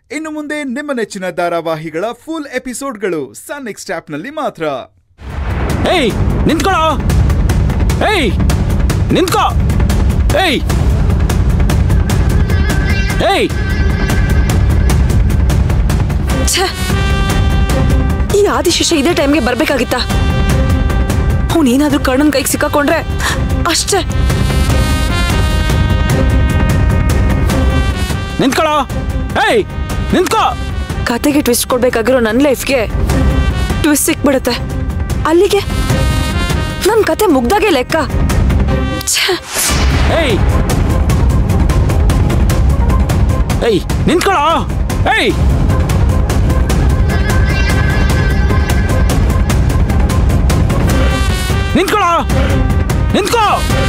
ಇನ್ನು ಮುಂದೆ ನಿಮ್ಮ ನೆಚ್ಚಿನ ಧಾರಾವಾಹಿಗಳ ಫುಲ್ ಎಪಿಸೋಡ್ಗಳು ಸನ್ ನೆಕ್ಸ್ಟ್ ಆಪ್ನಲ್ಲಿ ಮಾತ್ರ ಏಯ್ ನಿಂತ್ಕೊಳ್ಳೋ ಏಯ್ ನಿಂತ್ಕೋ ಏಯ್ ಏಯ್ ಛೆ! ಈ ಆದಿಶೇಷ ಇದೇ ಟೈಮ್ಗೆ ಬರ್ಬೇಕಾಗಿತ್ತ ಅವನೇನಾದ್ರೂ ಕಣ್ಣನ್ ಕೈಗೆ ಸಿಕ್ಕಾಕೊಂಡ್ರೆ ಅಷ್ಟೇ ನಿಂತ್ಕೊಳ್ಳೋ ಏಯ್ ನಿಂತ್ಕೋ ಕತೆಗೆ ಟ್ವಿಸ್ಟ್ ಕೊಡ್ಬೇಕಾಗಿರೋ ನನ್ನ ಲೈಫ್ಗೆ ಟ್ವಿಸ್ಟ್ ಸಿಕ್ಬಿಡುತ್ತೆ ಅಲ್ಲಿಗೆ ನನ್ ಕತೆ ಮುಗ್ದಾಗೆ ಲೆಕ್ಕ ಛೆ! ಏಯ್ ಏಯ್ ನಿಂತ್ಕೊಳ್ಳೋ ಏಯ್ ನಿಂತ್ಕೊಳ್ಳೋ ನಿಂತ್ಕೋ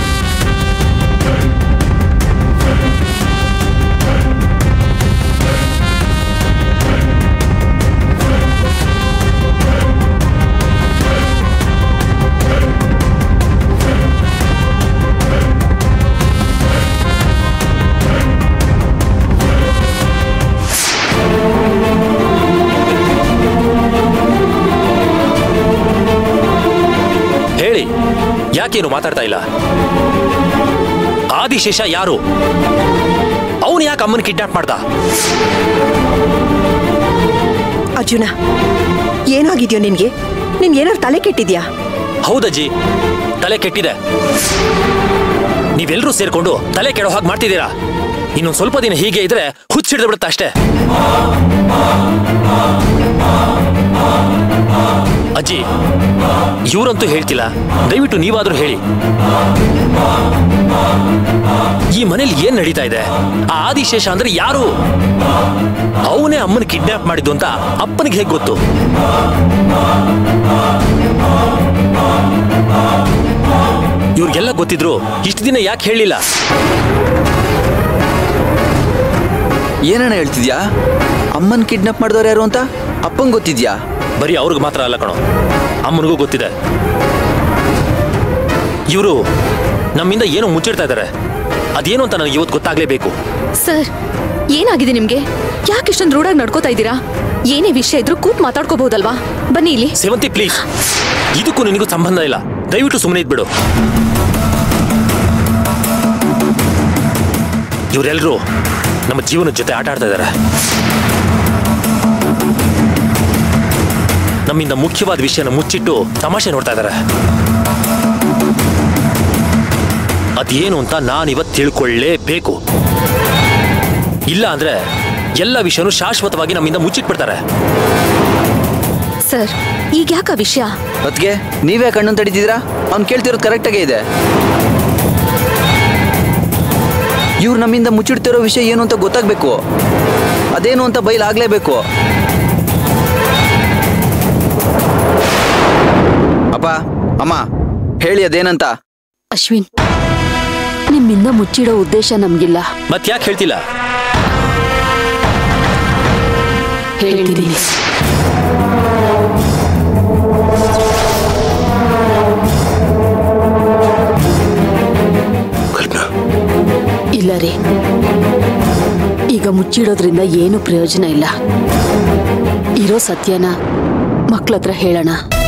ಹೇಳಿ ಯಾಕೇನು ಮಾತಾಡ್ತಾ ಇಲ್ಲ ಆದಿಶೇಷ ಯಾರು ಅವನು ಯಾಕೆ ಅಮ್ಮನ ಕಿಡ್ನಾಪ್ ಮಾಡ್ದ ಅರ್ಜುನ ಏನಾಗಿದ್ಯೋ ನಿನ್ಗೆ ನಿನ್ಗೆ ಏನಾದ್ರು ತಲೆ ಕೆಟ್ಟಿದ್ಯಾ ಹೌದಜ್ಜಿ ತಲೆ ಕೆಟ್ಟಿದೆ ನೀವೆಲ್ಲರೂ ಸೇರ್ಕೊಂಡು ತಲೆ ಕೆಡೋ ಹಾಗೆ ಮಾಡ್ತಿದ್ದೀರಾ ಇನ್ನೊಂದು ಸ್ವಲ್ಪ ದಿನ ಹೀಗೆ ಇದ್ರೆ ಹುಚ್ಚಿಡ್ದು ಬಿಡುತ್ತೆ ಅಷ್ಟೇ ಅಜ್ಜಿ ಇವರಂತೂ ಹೇಳ್ತಿಲ್ಲ ದಯವಿಟ್ಟು ನೀವಾದ್ರೂ ಹೇಳಿ ಈ ಮನೇಲಿ ಏನ್ ನಡೀತಾ ಇದೆ ಆ ಆದಿಶೇಷ ಅಂದ್ರೆ ಯಾರು ಅವನೇ ಅಮ್ಮನ ಕಿಡ್ನಾಪ್ ಮಾಡಿದ್ದು ಅಂತ ಅಪ್ಪನಿಗೆ ಹೇಗೆ ಗೊತ್ತು ಇವ್ರಿಗೆಲ್ಲ ಗೊತ್ತಿದ್ರು ಇಷ್ಟು ದಿನ ಯಾಕೆ ಹೇಳಿಲ್ಲ ಏನಣ್ಣ ಹೇಳ್ತಿದ್ಯಾ ಅಮ್ಮನ್ ಕಿಡ್ನಾಪ್ ಮಾಡಿದವ್ರು ಯಾರು ಅಂತ ಅಪ್ಪಂಗ್ ಗೊತ್ತಿದ್ಯಾ ಬರೀ ಅವ್ರಿಗೆ ಮಾತ್ರ ಅಲ್ಲ ಕಣೋ ಅಮ್ಮನಿಗೂ ಗೊತ್ತಿದೆ ಇವರು ನಮ್ಮಿಂದ ಏನೋ ಮುಚ್ಚಿಡ್ತಾ ಇದ್ದಾರೆ ಅದೇನು ಅಂತ ನನಗೆ ಇವತ್ತು ಗೊತ್ತಾಗ್ಲೇಬೇಕು ಸರ್ ಏನಾಗಿದೆ ನಿಮ್ಗೆ ಯಾಕೆ ಇಷ್ಟೊಂದು ರೂಢಾಗಿ ನಡ್ಕೋತಾ ಇದ್ದೀರಾ ಏನೇ ವಿಷಯ ಇದ್ರೂ ಕೂತ್ ಮಾತಾಡ್ಕೋಬಹುದಲ್ವಾ ಬನ್ನಿ ಇಲ್ಲಿ ಸೇವಂತಿ ಪ್ಲೀಸ್ ಇದಕ್ಕೂ ನಿನಗೂ ಸಂಬಂಧ ಇಲ್ಲ ದಯವಿಟ್ಟು ಸುಮ್ಮನೆ ಇದ್ಬಿಡು ಇವರೆಲ್ಲರೂ ನಮ್ಮ ಜೀವನದ ಜೊತೆ ಆಟ ಆಡ್ತಾ ಇದ್ದಾರೆ ನಮ್ಮಿಂದ ಮುಖ್ಯವಾದ ವಿಷಯನ ಮುಚ್ಚಿಟ್ಟು ತಮಾಷೆ ನೋಡ್ತಾ ಇದ್ದಾರೆ ಅದೇನು ಅಂತ ನಾನಿವತ್ತು ತಿಳ್ಕೊಳ್ಳೇಬೇಕು ಇಲ್ಲ ಅಂದ್ರೆ ಎಲ್ಲ ವಿಷಯನೂ ಶಾಶ್ವತವಾಗಿ ನಮ್ಮಿಂದ ಮುಚ್ಚಿಟ್ಬಿಡ್ತಾರೆ ಸರ್ ಈಗ ಯಾಕ ವಿಷಯ ಅದಕ್ಕೆ ನೀವೇ ಕಣ್ಣು ತಡಿತಿದ್ದೀರಾ ಅವ್ನು ಕೇಳ್ತಿರೋದು ಕರೆಕ್ಟಾಗೇ ಇದೆ ಇವ್ರು ನಮ್ಮಿಂದ ಮುಚ್ಚಿಡ್ತಿರೋ ವಿಷಯ ಏನು ಅಂತ ಗೊತ್ತಾಗ್ಬೇಕು ಅದೇನು ಅಂತ ಬೈಲಾಗ್ಲೇಬೇಕು ಅಪ್ಪ ಅಮ್ಮ ಹೇಳಿ ಅದೇನಂತ ಅಶ್ವಿನ್ ನಿಮ್ಮಿಂದ ಮುಚ್ಚಿಡೋ ಉದ್ದೇಶ ನಮ್ಗಿಲ್ಲ ಮತ್ತ್ಯಾಕೆ ಹೇಳ್ತಿಲ್ಲ ಹೇಳ್ತೀನಿ ಇಲ್ಲ ರೀ ಈಗ ಮುಚ್ಚಿಡೋದ್ರಿಂದ ಏನು ಪ್ರಯೋಜನ ಇಲ್ಲ ಇರೋ ಸತ್ಯನ ಮಕ್ಳ ಹತ್ರ ಹೇಳೋಣ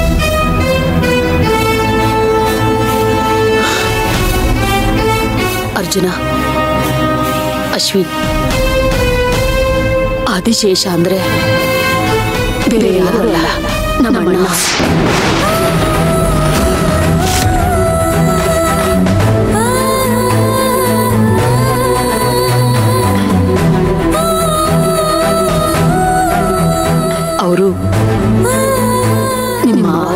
ಅರ್ಜುನ ಅಶ್ವಿನ್ ಆದಿಶೇಷ ಅಂದ್ರೆ ಬೇರೆ ಯಾರು ಅಲ್ಲ ನಮ್ಮಣ್ಣ ಅವರು ನಿಮ್ಮ ಮಾವ.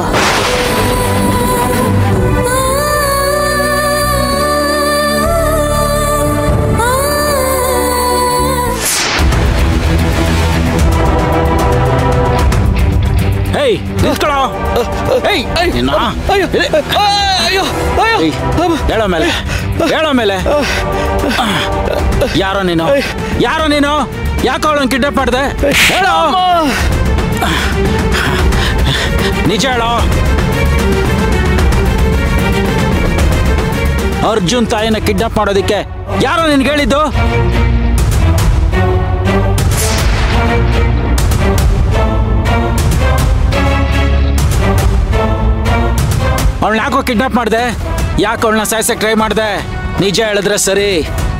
ಏಯ್ ನಿಂತ್ಕೊಳ್ಳೋ ಏಯ್ ನಿನ್ನ ಏಯ್, ಹೇಳೋ ಮೇಲೆ ಹೇಳೋ ಮೇಲೆ ಯಾರೋ ನೀನು ಯಾರೋ ನೀನು ಯಾಕೋ ಅವಳನ್ನು ಕಿಡ್ನಾಪ್ ಮಾಡಿದೆ ಹೇಳೋ ನಿಜ ಹೇಳೋ ಅರ್ಜುನ್ ತಾಯಿನ ಕಿಡ್ನಾಪ್ ಮಾಡೋದಿಕ್ಕೆ ಯಾರೋ ನಿನ್ಗೆ ಹೇಳಿದ್ದು ಕಿಡ್ನಾಪ್ ಮಾಡಿದೆ ಯಾಕೆ ಅವಳನ್ನ ಸಾಯ್ಸಕ್ ಟ್ರೈ ಮಾಡಿದೆ ನಿಜ ಹೇಳಿದ್ರೆ ಸರಿ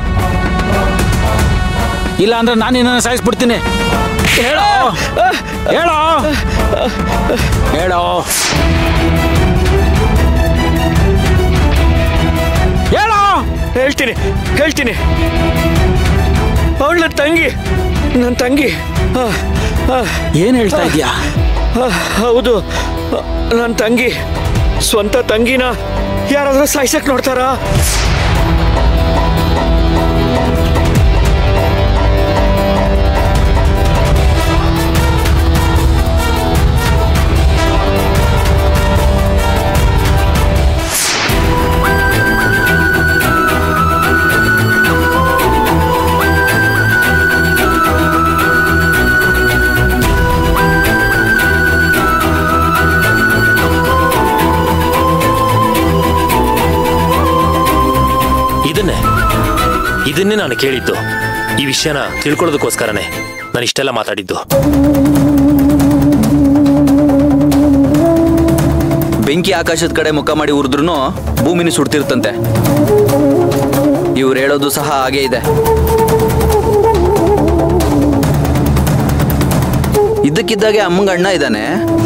ಇಲ್ಲ ಅಂದ್ರೆ ನಾನು ನಿನ್ನ ಸಾಯಿಸ್ಬಿಡ್ತೀನಿ ಹೇಳೋ ಹೇಳೋ ಹೇಳೋ ಹೇಳೋ ಹೇಳ್ತೀನಿ ಹೇಳ್ತೀನಿ ಅವಳು ನನ್ನ ತಂಗಿ ನನ್ನ ತಂಗಿ ಆ, ಆ, ಏನ್ ಹೇಳ್ತಾ ಇದೀಯಾ ಆ, ಹೌದು ನನ್ನ ತಂಗಿ ಸ್ವಂತ ತಂಗಿನ ಯಾರಾದ್ರೂ ಸಾಯ್ಸಕ್ ನೋಡ್ತಾರಾ ಇದನ್ನೇ ಇದನ್ನೇ ನಾನು ಕೇಳಿದ್ದು ಈ ವಿಷಯನ ತಿಳ್ಕೊಳ್ಳೋದಕ್ಕೋಸ್ಕರನೇ ನಾನು ಇಷ್ಟೆಲ್ಲ ಮಾತಾಡಿದ್ದು ಬೆಂಕಿ ಆಕಾಶದ ಕಡೆ ಮುಖ ಮಾಡಿ ಉರಿದ್ರೂ ಭೂಮಿನ ಸುಡ್ತಿರ್ತಂತೆ ಇವ್ರು ಹೇಳೋದು ಸಹ ಹಾಗೇ ಇದೆ ಇದ್ದಕ್ಕಿದ್ದಾಗೆ ಅಮ್ಮಂಗ ಅಣ್ಣ ಇದ್ದಾನೆ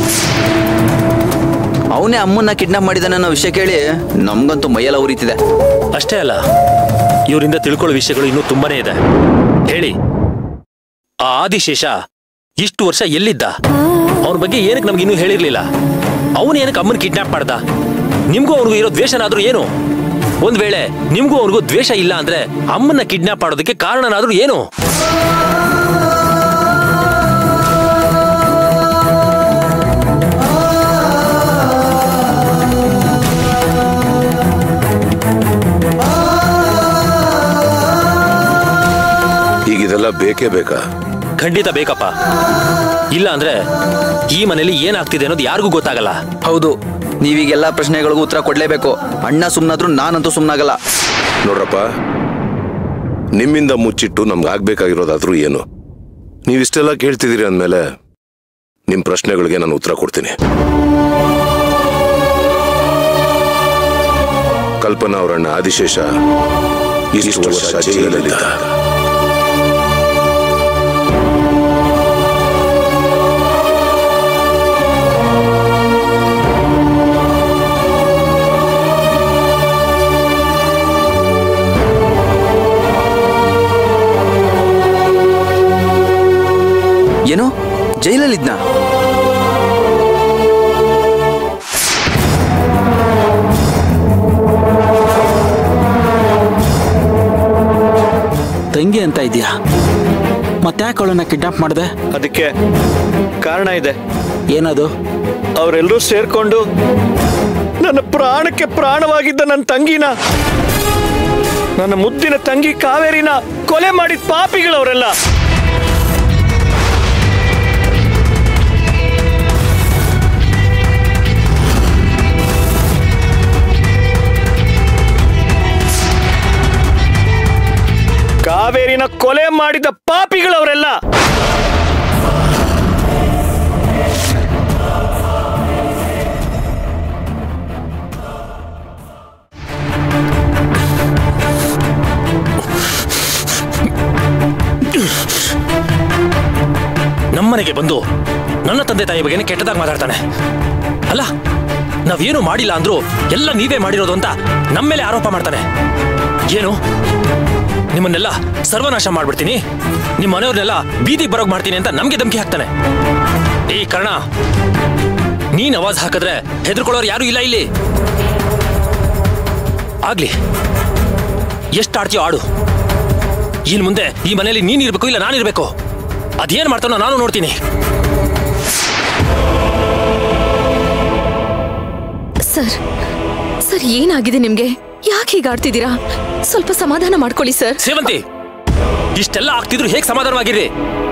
ಅವನೇ ಅಮ್ಮನ್ನ ಕಿಡ್ನಾಪ್ ಮಾಡಿದಾನೆ ಅನ್ನೋ ವಿಷಯ ಕೇಳಿ ನಮ್ಗಂತೂ ಮೈಯೆಲ್ಲ ಉರಿತಿದೆ ಅಷ್ಟೇ ಅಲ್ಲ ಇವರಿಂದ ತಿಳ್ಕೊಳ್ಳೋ ವಿಷಯಗಳು ಇನ್ನೂ ತುಂಬಾನೇ ಇದೆ ಹೇಳಿ ಆ ಆದಿಶೇಷ ಇಷ್ಟು ವರ್ಷ ಎಲ್ಲಿದ್ದ ಅವನ ಬಗ್ಗೆ ಏನಕ್ಕೆ ನಮ್ಗೆ ಇನ್ನೂ ಹೇಳಿರ್ಲಿಲ್ಲ ಅವನು ಏನಕ್ಕೆ ಅಮ್ಮನ ಕಿಡ್ನಾಪ್ ಮಾಡ್ದ ನಿಮ್ಗೂ ಅವ್ರಿಗೂ ಇರೋ ದ್ವೇಷನಾದ್ರೂ ಏನು ಒಂದ್ ವೇಳೆ ನಿಮ್ಗೂ ಅವ್ರಿಗೂ ದ್ವೇಷ ಇಲ್ಲ ಅಂದ್ರೆ ಅಮ್ಮನ್ನ ಕಿಡ್ನಾಪ್ ಮಾಡೋದಕ್ಕೆ ಕಾರಣನಾದ್ರೂ ಏನು ಈಗ ಇದೆಲ್ಲ ಬೇಕೇ ಬೇಕಾ ಖಂಡಿತ ಬೇಕಪ್ಪ ಇಲ್ಲ ಅಂದ್ರೆ ಈ ಮನೇಲಿ ಏನಾಗ್ತಿದೆ ಅನ್ನೋದು ಯಾರಿಗೂ ಗೊತ್ತಾಗಲ್ಲ ಹೌದು ನೀವೀಗೆಲ್ಲ ಪ್ರಶ್ನೆಗಳಿಗೂ ಉತ್ತರ ಕೊಡ್ಲೇಬೇಕು ಅಣ್ಣ ಸುಮ್ಮನಾದ್ರೂ ನಾನಂತೂ ಸುಮ್ಮನಾಗಲ್ಲ ನೋಡ್ರಪ್ಪ ನಿಮ್ಮಿಂದ ಮುಚ್ಚಿಟ್ಟು ನಮ್ಗೆ ಆಗ್ಬೇಕಾಗಿರೋದಾದ್ರೂ ಏನು ನೀವಿಷ್ಟೆಲ್ಲ ಕೇಳ್ತಿದ್ದೀರಿ ಅಂದಮೇಲೆ ನಿಮ್ಮ ಪ್ರಶ್ನೆಗಳಿಗೆ ನಾನು ಉತ್ತರ ಕೊಡ್ತೀನಿ ಕಲ್ಪನಾ ಅವರಣ್ಣ ಆದಿಶೇಷ ಇಷ್ಟು ವರ್ಷ ಜೈಲಲ್ಲಿದ್ದ ಏನು ಜೈಲಲ್ಲಿದ್ನಾ ತಂಗಿ ಅಂತ ಇದೆಯಾ ಮತ್ತ್ಯಾಕೆ ಅವಳನ್ನ ಕಿಡ್ನಾಪ್ ಮಾಡಿದೆ ಅದಕ್ಕೆ ಕಾರಣ ಇದೆ ಏನದು ಅವರೆಲ್ಲರೂ ಸೇರ್ಕೊಂಡು ನನ್ನ ಪ್ರಾಣಕ್ಕೆ ಪ್ರಾಣವಾಗಿದ್ದ ನನ್ನ ತಂಗಿನ ನನ್ನ ಮುದ್ದಿನ ತಂಗಿ ಕಾವೇರಿನ ಕೊಲೆ ಮಾಡಿದ ಪಾಪಿಗಳವರೆಲ್ಲ ಕಾವೇರಿನ ಕೊಲೆ ಮಾಡಿದ ಪಾಪಿಗಳವರೆಲ್ಲ ನಮ್ಮನೆಗೆ ಬಂದು ನನ್ನ ತಂದೆ ತಾಯಿ ಬಗ್ಗೆನೇ ಕೆಟ್ಟದಾಗಿ ಮಾತಾಡ್ತಾನೆ ಅಲ್ಲ ನಾವೇನು ಮಾಡಿಲ್ಲ ಅಂದ್ರೂ ಎಲ್ಲ ನೀವೇ ಮಾಡಿರೋದು ಅಂತ ನಮ್ಮ ಮೇಲೆ ಆರೋಪ ಮಾಡ್ತಾನೆ ಏನು ನಿಮ್ಮನ್ನೆಲ್ಲ ಸರ್ವನಾಶ ಮಾಡ್ಬಿಡ್ತೀನಿ ನಿಮ್ಮ ಮನೆಯವ್ರನ್ನೆಲ್ಲ ಬೀದಿಗೆ ಬರೋಗ್ ಮಾಡ್ತೀನಿ ಅಂತ ನಮ್ಗೆ ಧಮಕಿ ಹಾಕ್ತಾನೆ ಈ ಕರ್ಣ ನೀನ್ ಅವಾಜ್ ಹಾಕಿದ್ರೆ ಹೆದರ್ಕೊಳ್ಳೋರು ಯಾರು ಇಲ್ಲ ಇಲ್ಲಿ ಆಗ್ಲಿ ಎಷ್ಟು ಆಡ್ತೀಯೋ ಆಡು ಇನ್ ಮುಂದೆ ಈ ಮನೆಯಲ್ಲಿ ನೀನ್ ಇರ್ಬೇಕು ಇಲ್ಲ ನಾನಿರ್ಬೇಕು ಅದೇನ್ ಮಾಡ್ತಾನೋ ನಾನು ನೋಡ್ತೀನಿ ಸರ್ ಸರ್ ಏನಾಗಿದೆ ನಿಮ್ಗೆ ಯಾಕೆ ಹೀಗೆ ಆಡ್ತಿದ್ದೀರಾ ಸ್ವಲ್ಪ ಸಮಾಧಾನ ಮಾಡ್ಕೊಳ್ಳಿ ಸರ್ ಸೇವಂತಿ ಇಷ್ಟೆಲ್ಲ ಆಗ್ತಿದ್ರು ಹೇಗ್ ಸಮಾಧಾನವಾಗಿರಿ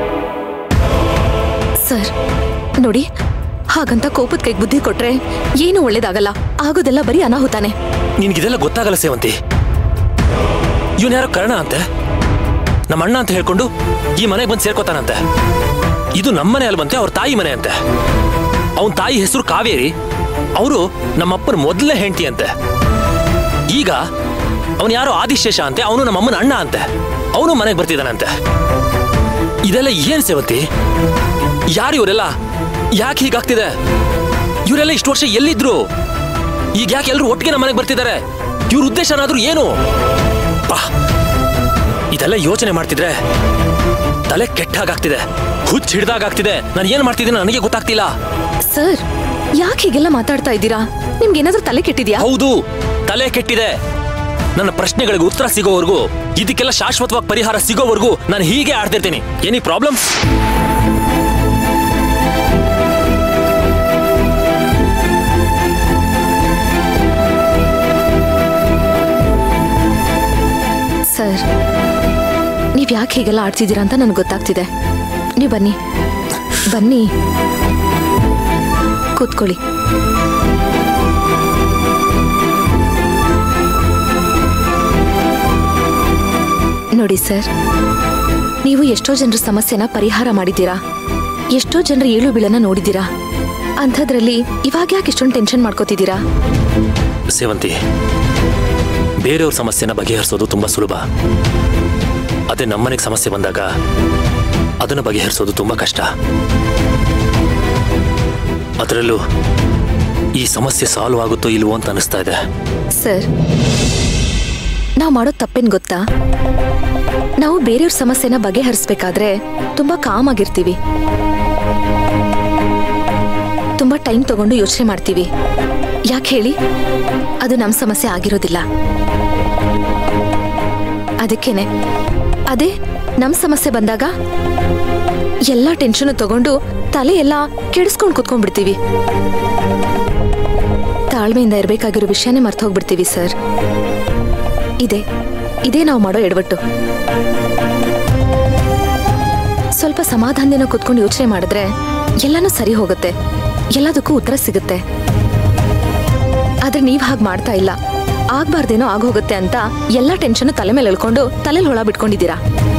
ಸರ್ ನೋಡಿ ಹಾಗಂತ ಕೋಪದ ಕೈಗೆ ಬುದ್ಧಿ ಕೊಟ್ರೆ ಏನು ಒಳ್ಳೇದಾಗಲ್ಲ ಆಗೋದೆಲ್ಲ ಬರೀ ಅನಾಹುತಾನೆ ನಿನ್ಗಿದೆಲ್ಲ ಗೊತ್ತಾಗಲ್ಲ ಸೇವಂತಿ ಇವನ್ ಯಾರೋ ಕರ್ಣ ಅಂತೆ ನಮ್ಮ ಅಣ್ಣ ಅಂತ ಹೇಳ್ಕೊಂಡು ಈ ಮನೆಗೆ ಬಂದು ಸೇರ್ಕೋತಾನಂತೆ ಇದು ನಮ್ಮನೆ ಅಲ್ವಂತೆ ಅವ್ರ ತಾಯಿ ಮನೆ ಅಂತೆ ಅವನ್ ತಾಯಿ ಹೆಸರು ಕಾವೇರಿ ಅವರು ನಮ್ಮಪ್ಪನ ಮೊದಲನೇ ಹೆಂಡತಿ ಅಂತೆ ಈಗ ಅವನು ಯಾರೋ ಆದಿಶೇಷ ಅಂತೆ ಅವನು ನಮ್ಮಮ್ಮನ ಅಣ್ಣ ಅಂತೆ ಅವನು ಮನೆಗೆ ಬರ್ತಿದ್ದಾನಂತೆ ಇದೆಲ್ಲ ಏನ್ ಸೇವತಿ ಯಾರು ಇವರೆಲ್ಲ ಯಾಕೆ ಹೀಗಾಗ್ತಿದೆ ಇವರೆಲ್ಲ ಇಷ್ಟು ವರ್ಷ ಎಲ್ಲಿದ್ರು ಈಗ ಯಾಕೆ ಎಲ್ಲರೂ ಒಟ್ಟಿಗೆ ನಮ್ಮ ಮನೆಗೆ ಬರ್ತಿದ್ದಾರೆ ಇವ್ರ ಉದ್ದೇಶ ಏನಾದ್ರೂ ಏನು ಪಾ ಇದೆಲ್ಲ ಯೋಚನೆ ಮಾಡ್ತಿದ್ರೆ ತಲೆ ಕೆಟ್ಟಾಗ್ತಿದೆ ಹುಚ್ಚ ಹಿಡ್ದಾಗ್ತಿದೆ ನಾನು ಏನ್ ಮಾಡ್ತಿದ್ದೀನಿ ನನಗೆ ಗೊತ್ತಾಗ್ತಿಲ್ಲ ಸರ್ ಯಾಕೆ ಹೀಗೆಲ್ಲ ಮಾತಾಡ್ತಾ ಇದ್ದೀರಾ ನಿಮ್ಗೆ ಏನಾದ್ರೂ ತಲೆ ಕೆಟ್ಟಿದ್ಯಾ ಹೌದು ತಲೆ ಕೆಟ್ಟಿದೆ ನನ್ನ ಪ್ರಶ್ನೆಗಳಿಗೆ ಉತ್ತರ ಸಿಗೋವರೆಗೂ ಇದಕ್ಕೆಲ್ಲ ಶಾಶ್ವತವಾಗಿ ಪರಿಹಾರ ಸಿಗೋವರೆಗೂ ನಾನು ಹೀಗೆ ಆಡ್ತಿರ್ತೀನಿ ಎನಿ ಪ್ರಾಬ್ಲಮ್ ಸರ್ ನೀವ್ ಯಾಕೆ ಹೀಗೆಲ್ಲ ಆಡ್ತಿದ್ದೀರಾ ಅಂತ ನನಗೆ ಗೊತ್ತಾಗ್ತಿದೆ ನೀವು ಬನ್ನಿ ಬನ್ನಿ ಕೂತ್ಕೊಳ್ಳಿ ನೋಡಿ ಸರ್ ನೀವು ಎಷ್ಟೋ ಜನರ ಸಮಸ್ಯೆನ ಪರಿಹಾರ ಮಾಡಿದ್ದೀರಾ ಎಷ್ಟೋ ಜನರ ಏಳು ಬೀಳನ್ನ ನೋಡಿದ್ದೀರಾ ಅಂಥದ್ರಲ್ಲಿ ಇವಾಗ ಯಾಕೆ ಇಷ್ಟೊಂದು ಟೆನ್ಷನ್ ಮಾಡ್ಕೋತಿದ್ದೀರಾ ಸೇವಂತಿ ಬೇರೆಯವ್ರ ಸಮಸ್ಯೆನ ಬಗೆಹರಿಸೋದು ತುಂಬಾ ಸುಲಭ ಅದೇ ನಮ್ಮನೆಗೆ ಸಮಸ್ಯೆ ಬಂದಾಗ ಅದನ್ನು ಬಗೆಹರಿಸೋದು ತುಂಬಾ ಕಷ್ಟ ಅದರಲ್ಲೂ ಈ ಸಮಸ್ಯೆ ಸಾಲ್ವ್ ಆಗುತ್ತೋ ಇಲ್ವೋ ಅಂತ ಅನಿಸ್ತಾ ಇದೆ ಸರ್ ನಾವು ಮಾಡೋದು ತಪ್ಪೇನ್ ಗೊತ್ತಾ ನಾವು ಬೇರೆಯವ್ರ ಸಮಸ್ಯೆನ ಬಗೆಹರಿಸ್ಬೇಕಾದ್ರೆ ತುಂಬಾ ಕಾಮ್ ಆಗಿರ್ತೀವಿ ತುಂಬಾ ಟೈಮ್ ತಗೊಂಡು ಯೋಚನೆ ಮಾಡ್ತೀವಿ ಯಾಕೆ ಹೇಳಿ ಅದು ನಮ್ಮ ಸಮಸ್ಯೆ ಆಗಿರೋದಿಲ್ಲ ಅದಕ್ಕೇನೆ ಅದೇ ನಮ್ಮ ಸಮಸ್ಯೆ ಬಂದಾಗ ಎಲ್ಲ ಟೆನ್ಷನ್ ತಗೊಂಡು ತಲೆ ಎಲ್ಲ ಕೆಡಿಸ್ಕೊಂಡು ಕುತ್ಕೊಂಡ್ಬಿಡ್ತೀವಿ ತಾಳ್ಮೆಯಿಂದ ಇರಬೇಕಾಗಿರೋ ವಿಷಯನೇ ಮರ್ತು ಹೋಗ್ಬಿಡ್ತೀವಿ ಸರ್ ಇದೆ ಇದೇ ನಾವು ಮಾಡೋ ಎಡವಟ್ಟು ಸ್ವಲ್ಪ ಸಮಾಧಾನದಿಂದ ಕುತ್ಕೊಂಡು ಯೋಚನೆ ಮಾಡಿದ್ರೆ ಎಲ್ಲನೂ ಸರಿ ಹೋಗುತ್ತೆ ಎಲ್ಲದಕ್ಕೂ ಉತ್ತರ ಸಿಗುತ್ತೆ ಆದ್ರೆ ನೀವ್ ಹಾಗೆ ಮಾಡ್ತಾ ಇಲ್ಲ ಆಗ್ಬಾರ್ದೇನೋ ಆಗೋಗುತ್ತೆ ಅಂತ ಎಲ್ಲ ಟೆನ್ಷನ್ ತಲೆ ಮೇಲೆ ಎಳ್ಕೊಂಡು ತಲೆಲಿ ಹೊಳ ಬಿಟ್ಕೊಂಡಿದ್ದೀರಾ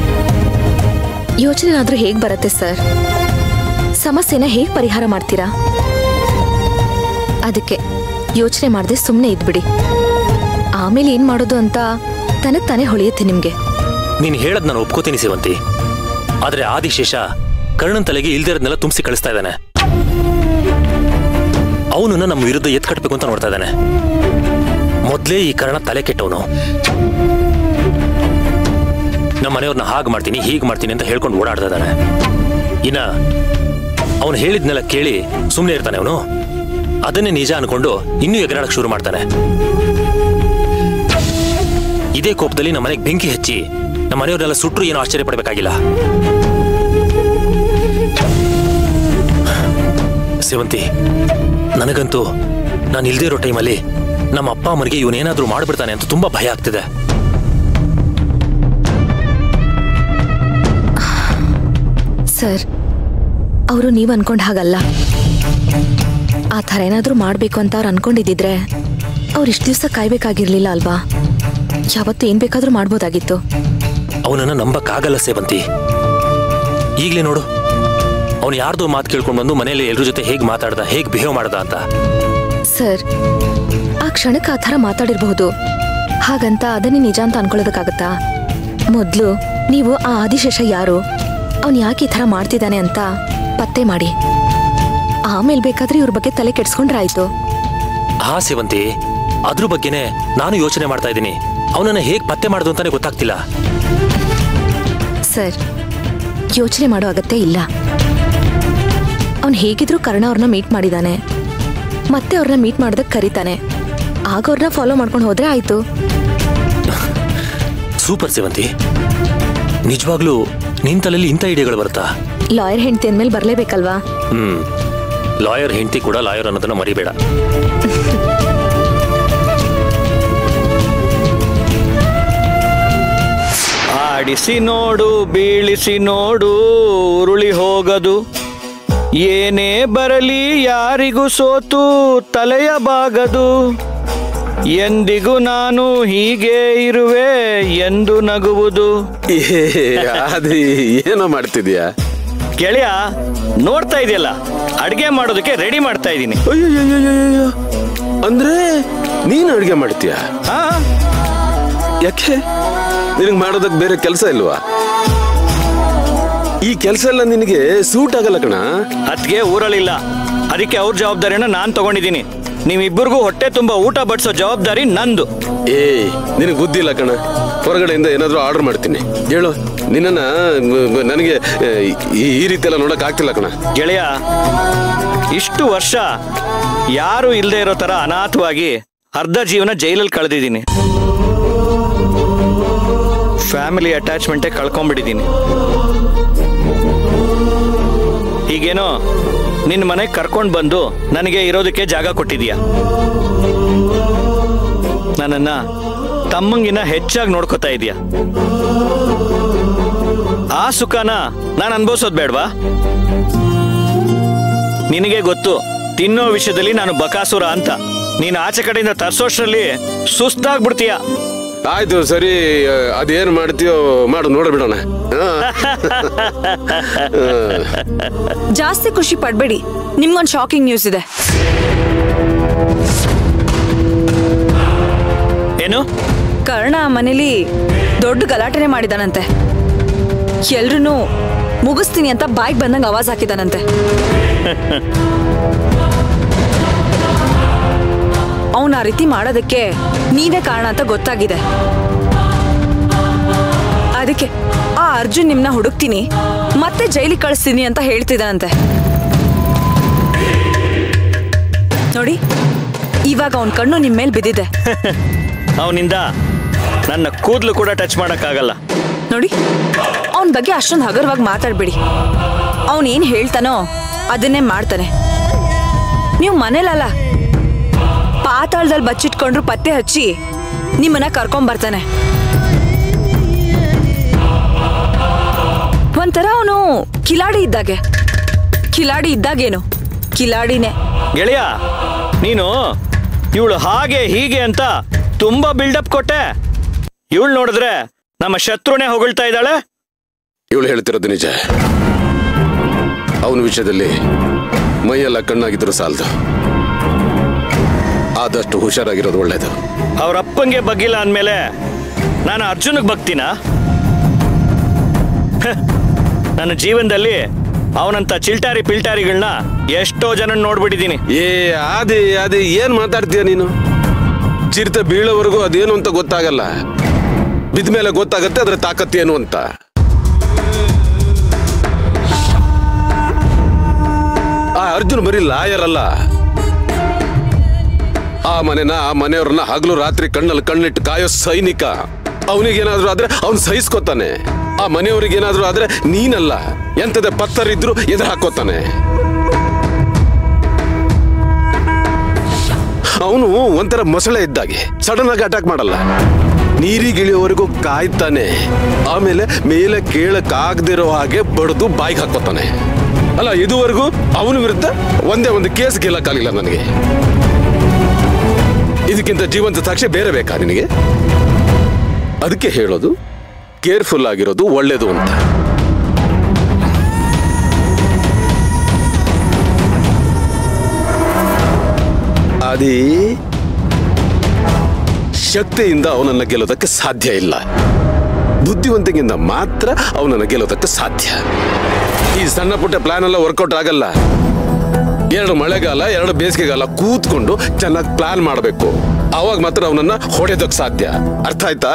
ಯೋಚನೆ ಆದ್ರೂ ಹೇಗ್ ಬರುತ್ತೆ ಸರ್ ಸಮಸ್ಯೆನ ಹೇಗ್ ಪರಿಹಾರ ಮಾಡ್ತೀರಾ ಅದಕ್ಕೆ ಯೋಚನೆ ಮಾಡದೆ ಸುಮ್ಮನೆ ಇದ್ಬಿಡಿ ಆಮೇಲೆ ಏನ್ ಮಾಡೋದು ಅಂತ ತನಗ್ ತಾನೇ ಹೊಳೆಯುತ್ತೆ ನಿಮ್ಗೆ ನೀನು ಹೇಳದ್ ನಾನು ಒಪ್ಕೋತೀನಿ ಸೇವಂತಿ ಆದ್ರೆ ಆದಿಶೇಷ ಕರ್ಣನ್ ತಲೆಗೆ ಇಲ್ದಿರೋದ್ನೆಲ್ಲ ತುಂಬಿಸಿ ಕಳಿಸ್ತಾ ಇದ್ದಾನೆ ಅವನನ್ನ ನಮ್ಮ ವಿರುದ್ಧ ಎತ್ ಕಟ್ಟಬೇಕು ಅಂತ ನೋಡ್ತಾ ಇದ್ದಾನೆ ಮೊದ್ಲೇ ಈ ಕರ್ಣ ತಲೆ ಕೆಟ್ಟವನು ನಮ್ಮ ಮನೆಯವ್ರನ್ನ ಹಾಗೆ ಮಾಡ್ತೀನಿ ಹೀಗೆ ಮಾಡ್ತೀನಿ ಅಂತ ಹೇಳ್ಕೊಂಡು ಓಡಾಡ್ತಾ ಇದ್ದಾನೆ ಇನ್ನ ಅವನು ಹೇಳಿದ್ನೆಲ್ಲ ಕೇಳಿ ಸುಮ್ಮನೆ ಇರ್ತಾನೆ ಅವನು ಅದನ್ನೇ ನಿಜ ಅನ್ಕೊಂಡು ಇನ್ನೂ ಎಗರಾಡಕ್ ಶುರು ಮಾಡ್ತಾನೆ ಇದೇ ಕೋಪದಲ್ಲಿ ನಮ್ಮ ಮನೆಗೆ ಬೆಂಕಿ ಹಚ್ಚಿ ನಮ್ಮ ಮನೆಯವ್ರನ್ನೆಲ್ಲ ಸುಟ್ರು ಏನೋ ಆಶ್ಚರ್ಯ ಪಡಬೇಕಾಗಿಲ್ಲ ಸೇವಂತಿ ನನಗಂತೂ ನಾನು ಇಲ್ದೇ ಇರೋ ಟೈಮಲ್ಲಿ ನಮ್ಮ ಅಪ್ಪ ಅಮ್ಮನಿಗೆ ಇವನೇನಾದ್ರೂ ಮಾಡ್ಬಿಡ್ತಾನೆ ಅಂತ ತುಂಬಾ ಭಯ ಆಗ್ತಿದೆ ಸರ್ ಅವರು ನೀವು ಅನ್ಕೊಂಡ್ ಹಾಗಲ್ಲ ಆ ಥರ ಏನಾದ್ರೂ ಮಾಡ್ಬೇಕು ಅಂತ ಅವ್ರು ಅನ್ಕೊಂಡಿದ್ದಿದ್ರೆ ಅವ್ರು ಇಷ್ಟು ದಿವಸ ಕಾಯ್ಬೇಕಾಗಿರ್ಲಿಲ್ಲ ಅಲ್ವಾ ಯಾವತ್ತು ಏನ್ ಬೇಕಾದ್ರೂ ಮಾಡ್ಬೋದಾಗಿತ್ತು ಅವನನ್ನ ನಂಬಕ್ಕಾಗಲ್ಲ ಸೇವಂತಿ ಈಗಲೇ ನೋಡು ಅವನು ಯಾರ್ದೋ ಮಾತು ಕೇಳ್ಕೊಂಡು ಬಂದು ಮನೆಯಲ್ಲಿ ಎಲ್ರ ಜೊತೆ ಹೇಗೆ ಮಾತಾಡ್ದ ಹೇಗೆ ಬಿಹೇವ್ ಮಾಡ್ದ ಅಂತ ಸರ್ ಆ ಕ್ಷಣಕ್ಕೆ ಆ ಥರ ಮಾತಾಡಿರ್ಬಹುದು ಹಾಗಂತ ಅದನ್ನೇ ನಿಜ ಅಂತ ಅನ್ಕೊಳ್ಳೋದಕ್ಕಾಗತ್ತಾ ಮೊದಲು ನೀವು ಆ ಆದಿಶೇಷ ಯಾರು ಅವನ್ ಯಾಕೆ ಈ ಥರ ಮಾಡ್ತಿದ್ದಾನೆ ಅಂತ ಪತ್ತೆ ಮಾಡಿ ಆಮೇಲೆ ಬೇಕಾದ್ರೆ ಇವ್ರ ಬಗ್ಗೆ ತಲೆ ಕೆಡ್ಸ್ಕೊಂಡ್ರಾಯ್ತು ಹಾ ಸೇವಂತಿ ಅದ್ರ ಬಗ್ಗೆನೇ ನಾನು ಯೋಚನೆ ಮಾಡ್ತಾ ಇದ್ದೀನಿ ಅವನನ್ನ ಹೇಗೆ ಪತ್ತೆ ಮಾಡೋದು ಅಂತಾನೆ ಗೊತ್ತಾಗ್ತಿಲ್ಲ ಸರ್ ಯೋಚನೆ ಮಾಡೋ ಅಗತ್ಯ ಇಲ್ಲ ಅವನು ಹೇಗಿದ್ರೂ ಕರ್ಣ ಅವ್ರನ್ನ ಮೀಟ್ ಮಾಡಿದಾನೆ ಮತ್ತೆ ಅವ್ರನ್ನ ಮೀಟ್ ಮಾಡೋದಕ್ಕೆ ಕರೀತಾನೆ ಆಗ ಅವ್ರನ್ನ ಫಾಲೋ ಮಾಡ್ಕೊಂಡು ಹೋದ್ರೆ ಆಯ್ತು ಸೂಪರ್ ಸೇವಂತಿ ನಿಜವಾಗ್ಲೂ ನಿನ್ ತಲೆಯಲ್ಲಿ ಇಂಥ ಐಡಿಯಾಗಳು ಬರುತ್ತಾ ಲಾಯರ್ ಹೆಂಡತಿ ಅಂದ್ಮೇಲೆ ಬರಲೇಬೇಕಲ್ವಾ ಹ್ಮ್ ಲಾಯರ್ ಹೆಂಡತಿ ಕೂಡ ಲಾಯರ್ ಅನ್ನೋದನ್ನ ಮರಿಬೇಡ ಆಡಿಸಿ ನೋಡು ಬೀಳಿಸಿ ನೋಡು ಉರುಳಿ ಹೋಗದು ಏನೇ ಬರಲಿ ಯಾರಿಗೂ ಸೋತು ತಲೆಯ ಬಾಗದು ಎಂದಿಗೂ ನಾನು ಹೀಗೆ ಇರುವೆ ಎಂದು ನಗುವುದು ಆದಿ ಏನೋ ಮಾಡ್ತಿದ್ಯಾ ಗೆಳೆಯ ನೋಡ್ತಾ ಇದೆಯಲ್ಲ ಅಡ್ಗೆ ಮಾಡೋದಕ್ಕೆ ರೆಡಿ ಮಾಡ್ತಾ ಇದ್ದೀನಿ ಅಯ್ಯೋ ಅಂದ್ರೆ ನೀನು ಅಡುಗೆ ಮಾಡ್ತೀಯ ಹಾ ಯಾಕೆ ನಿನಗೆ ಮಾಡೋದಕ್ಕೆ ಬೇರೆ ಕೆಲಸ ಇಲ್ವಾ ಈ ಕೆಲಸ ಎಲ್ಲ ನಿನಗೆ ಸೂಟ್ ಆಗಲ್ಲ ಕಣ ಅದಕ್ಕೆ ಊರಲ್ಲಿಲ್ಲ ಅದಕ್ಕೆ ಅವ್ರ ಜವಾಬ್ದಾರಿನ ನಾನ್ ತಗೊಂಡಿದ್ದೀನಿ ನೀವಿಬ್ಬರಿಗೂ ಹೊಟ್ಟೆ ತುಂಬಾ ಊಟ ಬಡಿಸೋ ಜವಾಬ್ದಾರಿ ನಂದು ಏ ನಿನಗೆ ಬುದ್ಧಿ ಇಲ್ಲ ಕಣ ಹೊರಗಡೆಯಿಂದ ಏನಾದರೂ ಆರ್ಡರ್ ಮಾಡ್ತೀನಿ ಹೇಳು ನಿನ್ನನ್ನ ಮ- ನನಗೆ ಆ, ಈ ಈ ರೀತಿ ಎಲ್ಲ ನೋಡಕ್ ಆಗ್ತಿಲ್ಲ ಕಣ ಗೆಳೆಯ ಇಷ್ಟು ವರ್ಷ ಯಾರು ಇಲ್ಲದೆ ಇರೋ ತರ ಅನಾಥವಾಗಿ ಅರ್ಧ ಜೀವನ ಜೈಲಲ್ಲಿ ಕಳೆದಿದ್ದೀನಿ ಫ್ಯಾಮಿಲಿ ಅಟ್ಯಾಚ್ಮೆಂಟೇ ಕಳ್ಕೊಂಡ್ಬಿಟ್ಟಿದ್ದೀನಿ ಹೀಗೇನೋ ನಿನ್ನ ಮನೆಗೆ ಕರ್ಕೊಂಡು ಬಂದು ನನಗೆ ಇರೋದಕ್ಕೆ ಜಾಗ ಕೊಟ್ಟಿದೀಯ ನನ್ನನ್ನ ತಮ್ಮಂಗಿನ ಹೆಚ್ಚಾಗಿ ನೋಡ್ಕೋತಾ ಇದೀಯ ಆ ಸುಖನ ನಾನು ಅನ್ಭವಿಸೋದು ಬೇಡವಾ ನಿನಗೆ ಗೊತ್ತು ತಿನ್ನೋ ವಿಷಯದಲ್ಲಿ ನಾನು ಬಕಾಸುರ ಅಂತ ನೀನು ಆಚೆ ಕಡೆಯಿಂದ ತರ್ಸೋಷ್ಟ್ರಲ್ಲಿ ಸುಸ್ತಾಗ್ಬಿಡ್ತೀಯ ಆಯ್ತು ಸರಿ ಆ, ಅದೇನು ಮಾಡ್ತೀಯೋ ಮಾಡು ನೋಡ್ಬಿಡೋಣ ಹಾ. ಜಾಸ್ತಿ ಖುಷಿ ಪಡ್ಬೇಡಿ ನಿಮ್ಗೊಂದು ಶಾಕಿಂಗ್ ನ್ಯೂಸ್ ಇದೆ ಏನು ಕರ್ಣ ಆ ಮನೇಲಿ ದೊಡ್ಡ ಗಲಾಟೆನೆ ಮಾಡಿದಾನಂತೆ ಎಲ್ರೂ ಮುಗಿಸ್ತೀನಿ ಅಂತ ಬಾಯ್ಗೆ ಬಂದಂಗೆ ಆವಾಜ್ ಹಾಕಿದಾನಂತೆ ಅವನ ಆ ರೀತಿ ಮಾಡೋದಕ್ಕೆ ನೀವೇ ಕಾರಣ ಅಂತ ಗೊತ್ತಾಗಿದೆ ಅದಕ್ಕೆ ಆ ಅರ್ಜುನ್ ನಿಮ್ನ ಹುಡುಕ್ತೀನಿ ಮತ್ತೆ ಜೈಲಿಗೆ ಕಳಿಸ್ತೀನಿ ಅಂತ ಹೇಳ್ತಿದ್ದಾನಂತೆ ನೋಡಿ ಇವಾಗ ಅವನ ಕಣ್ಣು ನಿಮ್ ಮೇಲೆ ಬಿದ್ದಿದೆ ಅವನಿಂದ ನನ್ನ ಕೂದಲು ಕೂಡ ಟಚ್ ಮಾಡೋಕ್ಕಾಗಲ್ಲ ನೋಡಿ ಅವನ ಬಗ್ಗೆ ಅಷ್ಟೊಂದು ಹಗರವಾಗಿ ಮಾತಾಡ್ಬೇಡಿ ಅವನ್ ಏನ್ ಹೇಳ್ತಾನೋ ಅದನ್ನೇ ಮಾಡ್ತಾನೆ ನೀವು ಮನೇಲಲ್ಲ ಪಾತಾಳದಲ್ಲಿ ಬಚ್ಚಿಟ್ಕೊಂಡ್ರು ಪತ್ತೆ ಹಚ್ಚಿ ನಿಮ್ಮನ್ನ ಕರ್ಕೊಂಡ್ ಬರ್ತಾನೆ ಒಂಥರ ಅವನು ಕಿಲಾಡಿ ಇದ್ದಾಗೆ ಕಿಲಾಡಿ ಇದ್ದಾಗೇನು ಕಿಲಾಡಿನೇ ಗೆಳೆಯ ನೀನು ಇವಳು ಹಾಗೆ ಹೀಗೆ ಅಂತ ತುಂಬಾ ಬಿಲ್ಡಪ್ ಕೊಟ್ಟೆ ಇವಳು ನೋಡಿದ್ರೆ ನಮ್ಮ ಶತ್ರುನೇ ಹೊಗಳ್ತಾ ಇದ್ದಾಳೆ ಇವಳು ಹೇಳ್ತಿರೋದು ನಿಜ ಅವನ ವಿಷಯದಲ್ಲಿ ಮೈಯೆಲ್ಲ ಕಣ್ಣಾಗಿದ್ರು ಸಾಲದು ಆದಷ್ಟು ಹುಷಾರಾಗಿರೋದು ಒಳ್ಳೇದು ಅವ್ರ ಅಪ್ಪಂಗೆ ಬಗ್ಗಿಲ್ಲ ಅಂದಮೇಲೆ ನಾನು ಅರ್ಜುನ್ಗೆ ಬಗ್ತೀನ ನನ್ನ ಜೀವನದಲ್ಲಿ ಅವನಂತ ಚಿಲ್ಟಾರಿ ಪಿಲ್ಟಾರಿಗಳನ್ನ ಎಷ್ಟೋ ಜನ ನೋಡ್ಬಿಟ್ಟಿದ್ದೀನಿ ಏ ಅದೇ ಅದೇ ಏನ್ ಮಾತಾಡ್ತೀಯ ನೀನು ಚಿರತೆ ಬೀಳೋವರೆಗೂ ಅದೇನು ಅಂತ ಗೊತ್ತಾಗಲ್ಲ ಬಿದ್ದ ಮೇಲೆ ಗೊತ್ತಾಗತ್ತೆ ಅದ್ರ ತಾಕತ್ತೇನು ಅಂತ ಆ ಅರ್ಜುನ್ ಬರೀ ಲಾಯರ್ ಅಲ್ಲ ಆ ಮನೆನ ಆ ಮನೆಯವ್ರನ್ನ ಹಗಲು ರಾತ್ರಿ ಕಣ್ಣಲ್ಲಿ ಕಣ್ಣಿಟ್ಟು ಕಾಯೋ ಸೈನಿಕ ಅವನಿಗೇನಾದ್ರೂ ಆದ್ರೆ ಅವನ್ ಸಹಿಸ್ಕೋತಾನೆ ಆ ಮನೆಯವ್ರಿಗೆ ಏನಾದ್ರೂ ಆದ್ರೆ ನೀನಲ್ಲ ಎಂತದ ಪತ್ತರಿದ್ರು ಎದುರು ಹಾಕೋತಾನೆ ಅವನು ಒಂಥರ ಮೊಸಳೆ ಇದ್ದಾಗೆ ಸಡನ್ ಆಗಿ ಅಟ್ಯಾಕ್ ಮಾಡಲ್ಲ ನೀರಿಗಿಳಿಯೋವರೆಗೂ ಕಾಯ್ತಾನೆ ಆಮೇಲೆ ಮೇಲೆ ಕೇಳಕ್ಕಾಗದಿರೋ ಹಾಗೆ ಬಡ್ದು ಬಾಯಿಗೆ ಹಾಕೋತಾನೆ ಅಲ್ಲ ಇದುವರೆಗೂ ಅವನ ವಿರುದ್ಧ ಒಂದೇ ಒಂದು ಕೇಸ್ ಗೆಲ್ಲಕ್ಕಾಗಲಿಲ್ಲ ನನಗೆ ಇದಕ್ಕಿಂತ ಜೀವಂತ ಸಾಕ್ಷಿ ಬೇರೆ ಬೇಕಾ ನಿನಗೆ ಅದಕ್ಕೆ ಹೇಳೋದು ಕೇರ್ಫುಲ್ ಆಗಿರೋದು ಒಳ್ಳೇದು ಅಂತ ಅದೇ ಶಕ್ತಿಯಿಂದ ಅವನನ್ನ ಗೆಲ್ಲೋದಕ್ಕೆ ಸಾಧ್ಯ ಇಲ್ಲ ಬುದ್ಧಿವಂತಿಕೆಯಿಂದ ಮಾತ್ರ ಅವನನ್ನ ಗೆಲ್ಲೋದಕ್ಕೆ ಸಾಧ್ಯ ಈ ಸಣ್ಣ ಪುಟ್ಟ ಪ್ಲಾನ್ ಎಲ್ಲ ವರ್ಕೌಟ್ ಆಗಲ್ಲ ಎರಡು ಮಳೆಗಾಲ ಎರಡು ಬೇಸಿಗೆಗಾಲ ಕೂತ್ಕೊಂಡು ಚೆನ್ನಾಗಿ ಪ್ಲಾನ್ ಮಾಡಬೇಕು ಅವಾಗ ಮಾತ್ರ ಅವನನ್ನ ಹೊಡೆಯೋದಕ್ಕೆ ಸಾಧ್ಯ ಅರ್ಥ ಆಯ್ತಾ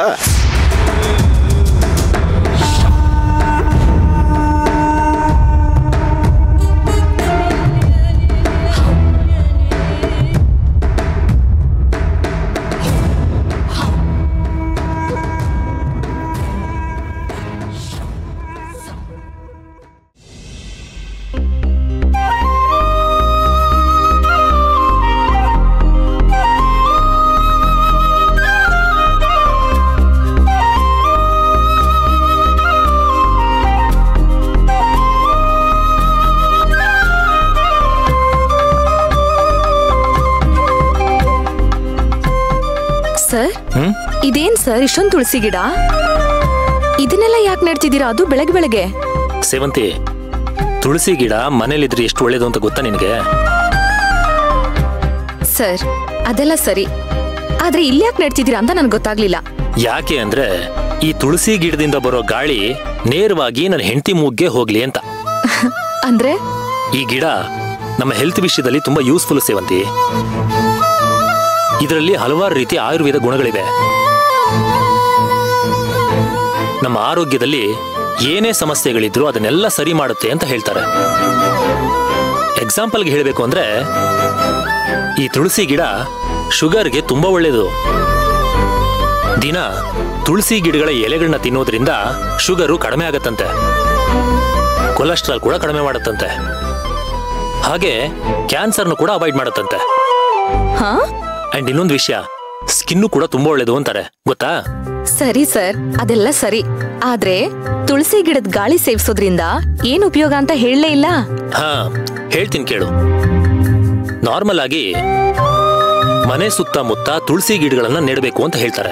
ಸರ್ ಇದೇನ್ ಸರ್ ಇಷ್ಟೊಂದು ತುಳಸಿ ಗಿಡ ಇದನ್ನೆಲ್ಲ ಯಾಕೆ ನೆಡ್ತಿದ್ದೀರಾ ಅದು ಬೆಳಗ್ಗೆ ಬೆಳಗ್ಗೆ ಸೇವಂತಿ ತುಳಸಿ ಗಿಡ ಮನೇಲಿದ್ರೆ ಎಷ್ಟು ಒಳ್ಳೇದು ಅಂತ ಗೊತ್ತಾ ನಿನಗೆ ಸರ್ ಅದೆಲ್ಲ ಸರಿ ಆದ್ರೆ ಇಲ್ಲಿ ಯಾಕೆ ನೆಡ್ತಿದ್ದೀರಾ ಅಂತ ನನ್ಗೆ ಗೊತ್ತಾಗ್ಲಿಲ್ಲ ಯಾಕೆ ಅಂದ್ರೆ ಈ ತುಳಸಿ ಗಿಡದಿಂದ ಬರೋ ಗಾಳಿ ನೇರವಾಗಿ ನನ್ನ ಹೆಂಡತಿ ಮೂಗ್ಗೆ ಹೋಗ್ಲಿ ಅಂತ ಅಂದ್ರೆ ಈ ಗಿಡ ನಮ್ಮ ಹೆಲ್ತ್ ವಿಷಯದಲ್ಲಿ ತುಂಬಾ ಯೂಸ್ಫುಲ್ ಸೇವಂತಿ ಇದರಲ್ಲಿ ಹಲವಾರು ರೀತಿ ಆಯುರ್ವೇದ ಗುಣಗಳಿವೆ ನಮ್ಮ ಆರೋಗ್ಯದಲ್ಲಿ ಏನೇ ಸಮಸ್ಯೆಗಳಿದ್ರೂ ಅದನ್ನೆಲ್ಲ ಸರಿ ಮಾಡುತ್ತೆ ಅಂತ ಹೇಳ್ತಾರೆ ಎಕ್ಸಾಂಪಲ್ಗೆ ಹೇಳಬೇಕು ಅಂದ್ರೆ ಈ ತುಳಸಿ ಗಿಡ ಶುಗರ್ಗೆ ತುಂಬಾ ಒಳ್ಳೆಯದು ದಿನ ತುಳಸಿ ಗಿಡಗಳ ಎಲೆಗಳನ್ನ ತಿನ್ನೋದ್ರಿಂದ ಶುಗರು ಕಡಿಮೆ ಆಗತ್ತಂತೆ ಕೊಲೆಸ್ಟ್ರಾಲ್ ಕೂಡ ಕಡಿಮೆ ಮಾಡುತ್ತಂತೆ ಹಾಗೆ ಕ್ಯಾನ್ಸರ್ನು ಕೂಡ ಅವಾಯ್ಡ್ ಮಾಡುತ್ತಂತೆ ಹಾ ಅಂಡ್ ಇನ್ನೊಂದು ವಿಷಯ ಸ್ಕಿನ್ನು ಕೂಡ ತುಂಬಾ ಒಳ್ಳೇದು ಅಂತಾರೆ ಗೊತ್ತಾ ಸರಿ ಸರ್ ಅದೆಲ್ಲ ಸರಿ ಆದ್ರೆ ತುಳಸಿ ಗಿಡದ ಗಾಳಿ ಸೇವಿಸೋದ್ರಿಂದ ಏನ್ ಉಪಯೋಗ ಅಂತ ಹೇಳಲೇ ಇಲ್ಲ ಹಾ ಹೇಳ್ತೀನಿ ಕೇಳು ನಾರ್ಮಲ್ ಆಗಿ ಮನೆ ಸುತ್ತಮುತ್ತ ತುಳಸಿ ಗಿಡಗಳನ್ನ ನೆಡಬೇಕು ಅಂತ ಹೇಳ್ತಾರೆ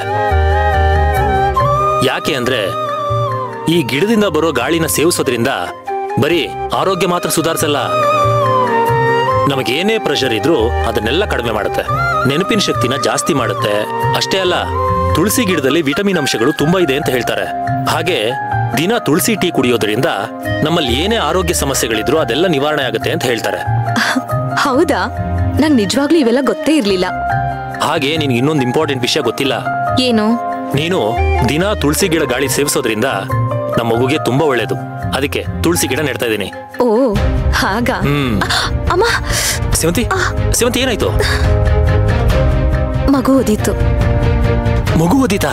ಯಾಕೆ ಅಂದ್ರೆ ಈ ಗಿಡದಿಂದ ಬರೋ ಗಾಳಿನ ಸೇವಿಸೋದ್ರಿಂದ ಬರೀ ಆರೋಗ್ಯ ಮಾತ್ರ ಸುಧಾರಿಸಲ್ಲ ನಮಗೇನೇ ಪ್ರೆಷರ್ ಇದ್ರೂ ಅದನ್ನೆಲ್ಲ ಕಡಿಮೆ ಮಾಡುತ್ತೆ ನೆನಪಿನ ಶಕ್ತಿನ ಜಾಸ್ತಿ ಮಾಡುತ್ತೆ ಅಷ್ಟೇ ಅಲ್ಲ ತುಳಸಿ ಗಿಡದಲ್ಲಿ ವಿಟಮಿನ್ ಅಂಶಗಳು ತುಂಬಾ ಇದೆ ಅಂತ ಹೇಳ್ತಾರೆ ಹಾಗೆ ದಿನ ತುಳಸಿ ಟೀ ಕುಡಿಯೋದ್ರಿಂದ ನಮ್ಮಲ್ಲಿ ಏನೇ ಆರೋಗ್ಯ ಸಮಸ್ಯೆಗಳಿದ್ರೂ ಅದೆಲ್ಲ ನಿವಾರಣೆ ಆಗುತ್ತೆ ಅಂತ ಹೇಳ್ತಾರೆ ಹೌದಾ ನಂಗ್ ನಿಜವಾಗ್ಲೂ ಇವೆಲ್ಲ ಗೊತ್ತೇ ಇರ್ಲಿಲ್ಲ ಹಾಗೆ ನಿನ್ಗೆ ಇನ್ನೊಂದು ಇಂಪಾರ್ಟೆಂಟ್ ವಿಷಯ ಗೊತ್ತಿಲ್ಲ ಏನು ನೀನು ದಿನ ತುಳಸಿ ಗಿಡ ಗಾಳಿ ಸೇವಿಸೋದ್ರಿಂದ ನಮ್ಮ ಮಗುಗೆ ತುಂಬಾ ಒಳ್ಳೇದು ಅದಕ್ಕೆ ತುಳಸಿ ಗಿಡ ನೆಡ್ತಾ ಇದ್ದೀನಿ ಓ ಹಾಗ ಹ್ಮ್ ಅಮ್ಮ ಸೇವಂತಿ ಸೇವಂತಿ ಏನಾಯ್ತು ಮಗು ಓದಿತ್ತು ಮಗು ಓದಿತಾ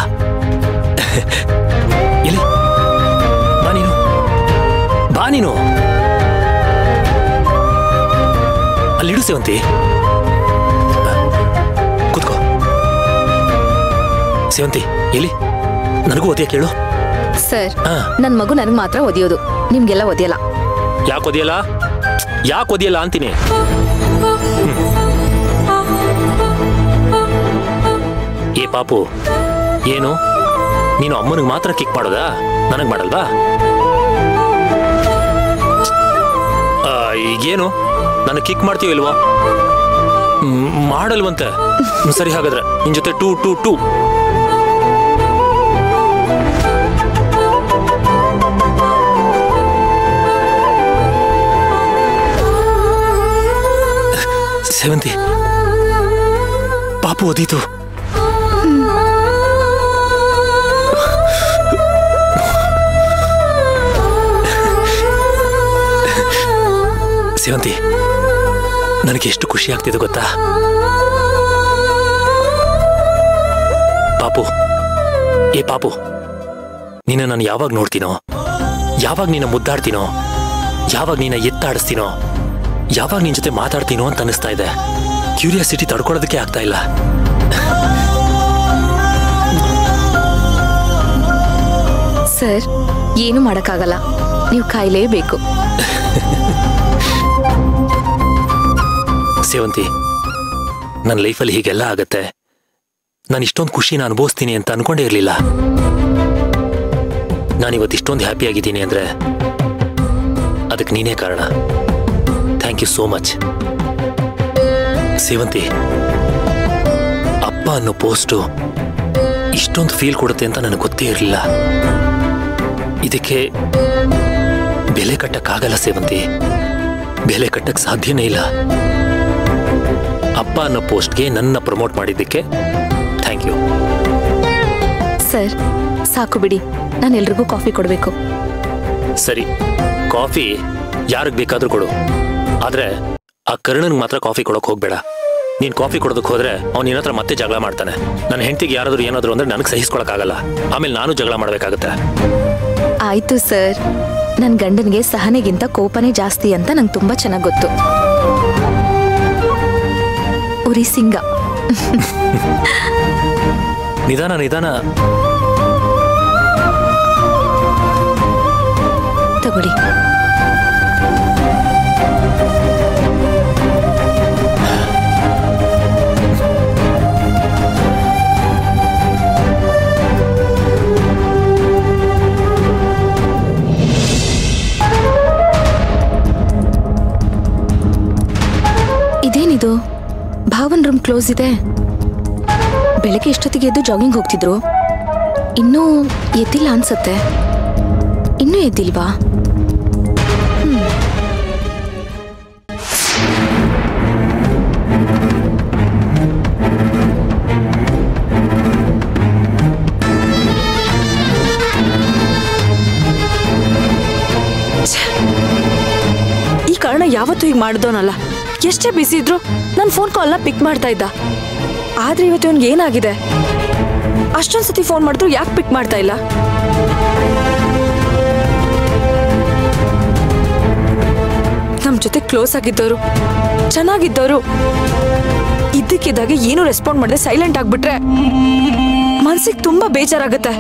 ಎಲ್ಲಿ ಬಾ ನೀನು ಬಾ ನೀನು ಅಲ್ಲಿಡು ಸೇವಂತಿ ಕೂತ್ಕೋ ಸೇವಂತಿ ಎಲ್ಲಿ ನನಗೂ ಓದಿಯ ಕೇಳು ಸರ್ ಹಾ. ನನ್ ಮಗು ನನಗ್ ಮಾತ್ರ ಓದಿಯೋದು ನಿಮ್ಗೆಲ್ಲ ಓದಿಯಲ್ಲ ಯಾಕೆ ಓದಿಯಲ್ಲ ಯಾಕೆ ಓದಿಯಲ್ಲ ಅಂತೀನಿ ಏ ಪಾಪು ಏನು ನೀನು ಅಮ್ಮನಿಗೆ ಮಾತ್ರ ಕಿಕ್ ಮಾಡೋದಾ ನನಗ್ ಮಾಡಲ್ವಾ ಆ, ಈಗೇನು ನನಗೆ ಕಿಕ್ ಮಾಡ್ತೀವಿ ಇಲ್ವಾ ಮ್, ಮಾಡಲ್ವಂತೆ ಹ್ಮ್, ಸರಿ ಹಾಗಾದ್ರೆ ನಿನ್ ಜೊತೆ ಟೂ ಟೂ ಟೂ ಸೇವಂತಿ ಪಾಪು ಓದೀತು ಸೇವಂತಿ ನನಗೆ ಎಷ್ಟು ಖುಷಿ ಆಗ್ತಿದೆ ಗೊತ್ತಾ ಪಾಪು ಏ ಪಾಪು ನೀನು ನಾನು ಯಾವಾಗ ನೋಡ್ತೀನೋ ಯಾವಾಗ ನಿನ್ನ ಮುದ್ದಾಡ್ತೀನೋ ಯಾವಾಗ ನಿನ್ನ ಎತ್ತಾಡಿಸ್ತೀನೋ ಯಾವಾಗ ನಿನ್ ಜೊತೆ ಮಾತಾಡ್ತೀನೋ ಅಂತ ಅನಿಸ್ತಾ ಇದೆ ಕ್ಯೂರಿಯಾಸಿಟಿ ತಡ್ಕೊಳ್ಳೋದಕ್ಕೆ ಆಗ್ತಾ ಇಲ್ಲ ಸರ್ ಏನು ಮಾಡಕ್ಕಾಗಲ್ಲ ನೀವು ಕಾಯ್ಲೇಬೇಕು ಸೇವಂತಿ ನನ್ನ ಲೈಫಲ್ಲಿ ಹೀಗೆಲ್ಲ ಆಗತ್ತೆ ನಾನು ಇಷ್ಟೊಂದು ಖುಷಿನ ಅನುಭವಿಸ್ತೀನಿ ಅಂತ ಅನ್ಕೊಂಡೇ ಇರಲಿಲ್ಲ ನಾನಿವತ್ತು ಇಷ್ಟೊಂದು ಹ್ಯಾಪಿ ಆಗಿದ್ದೀನಿ ಅಂದ್ರೆ ಅದಕ್ಕೆ ನೀನೇ ಕಾರಣ thank you so much Sevanthi ಅಪ್ಪ ಅನ್ನೋ ಪೋಸ್ಟು ಇಷ್ಟೊಂದು ಫೀಲ್ ಕೊಡುತ್ತೆ ಅಂತ ನನಗೆ ಗೊತ್ತೇ ಇರಲಿಲ್ಲ ಇದಕ್ಕೆ ಬೆಲೆ ಕಟ್ಟಕ್ಕಾಗಲ್ಲ ಸೇವಂತಿ ಬೆಲೆ ಕಟ್ಟಕ್ ಸಾಧ್ಯನೇ ಇಲ್ಲ ಅಪ್ಪ ಅನ್ನೋ ಪೋಸ್ಟ್ಗೆ ನನ್ನ ಪ್ರಮೋಟ್ ಮಾಡಿದ್ದಕ್ಕೆ ಥ್ಯಾಂಕ್ ಯು ಸರ್ ಸಾಕು ಬಿಡಿ ನಾನು ಎಲ್ರಿಗೂ ಕಾಫಿ ಕೊಡಬೇಕು ಸರಿ ಕಾಫಿ ಯಾರಿಗೆ ಬೇಕಾದ್ರೂ ಕೊಡು ಆದ್ರೆ ಆ ಕರ್ಣನ್ಗೆ ಮಾತ್ರ ಕಾಫಿ ಕೊಡೋಕೆ ಹೋಗ್ಬೇಡ ನೀನ್ ಕಾಫಿ ಕೊಡೋದಕ್ಕೆ ಹೋದ್ರೆ ಅವ್ನು ನಿನ್ನ ಹತ್ರ ಮತ್ತೆ ಜಗಳ ಮಾಡ್ತಾನೆ ನನ್ನ ಹೆಂಡತಿಗೆ ಯಾರಾದ್ರೂ ಏನಾದ್ರು ಅಂದ್ರೆ ನನಗೆ ಸಹಿಸ್ಕೊಳಕ್ಕಾಗಲ್ಲ ಆಮೇಲೆ ನಾನು ಜಗಳ ಮಾಡ್ಬೇಕಾಗತ್ತೆ ಆಯ್ತು ಸರ್ ನನ್ನ ಗಂಡನಿಗೆ ಸಹನೆಗಿಂತ ಕೋಪನೇ ಜಾಸ್ತಿ ಅಂತ ನಂಗೆ ತುಂಬಾ ಚೆನ್ನಾಗಿ ಗೊತ್ತು ಉರಿ ಸಿಂಗ ನಿಧಾನ ನಿಧಾನ ತಗೊಳ್ಳಿ ಏನಿದು ಭಾವನ್ ರೂಮ್ ಕ್ಲೋಸ್ ಇದೆ ಬೆಳಗ್ಗೆ ಎಷ್ಟೊತ್ತಿಗೆ ಎದ್ದು ಜಾಗಿಂಗ್ ಹೋಗ್ತಿದ್ರು ಇನ್ನೂ ಎದ್ದಿಲ್ಲ ಅನ್ಸತ್ತೆ ಇನ್ನೂ ಎದ್ದಿಲ್ವಾ ಹ್ಮ್. ಈ ಕಾರಣ ಯಾವತ್ತೂ ಹೀಗೆ ಮಾಡಿದವನಲ್ಲ ಎಷ್ಟೇ ಬಿಸಿ ಇದ್ರು ನನ್ನ ಫೋನ್ ಕಾಲ್ನ ಪಿಕ್ ಮಾಡ್ತಾ ಇದ್ದ ಆದ್ರೆ ಇವತ್ತು ಇವನ್ಗೆ ಏನಾಗಿದೆ ಅಷ್ಟೊಂದ್ ಸತಿ ಫೋನ್ ಮಾಡಿದ್ರು ಯಾಕೆ ಪಿಕ್ ಮಾಡ್ತಾ ಇಲ್ಲ ನಮ್ ಜೊತೆ ಕ್ಲೋಸ್ ಆಗಿದ್ದವರು ಚೆನ್ನಾಗಿದ್ದವರು ಇದ್ದಕ್ಕಿದ್ದಾಗೆ ಏನು ರೆಸ್ಪಾಂಡ್ ಮಾಡದೆ ಸೈಲೆಂಟ್ ಆಗ್ಬಿಟ್ರೆ ಮನ್ಸಿಗೆ ತುಂಬಾ ಬೇಜಾರಾಗುತ್ತೆ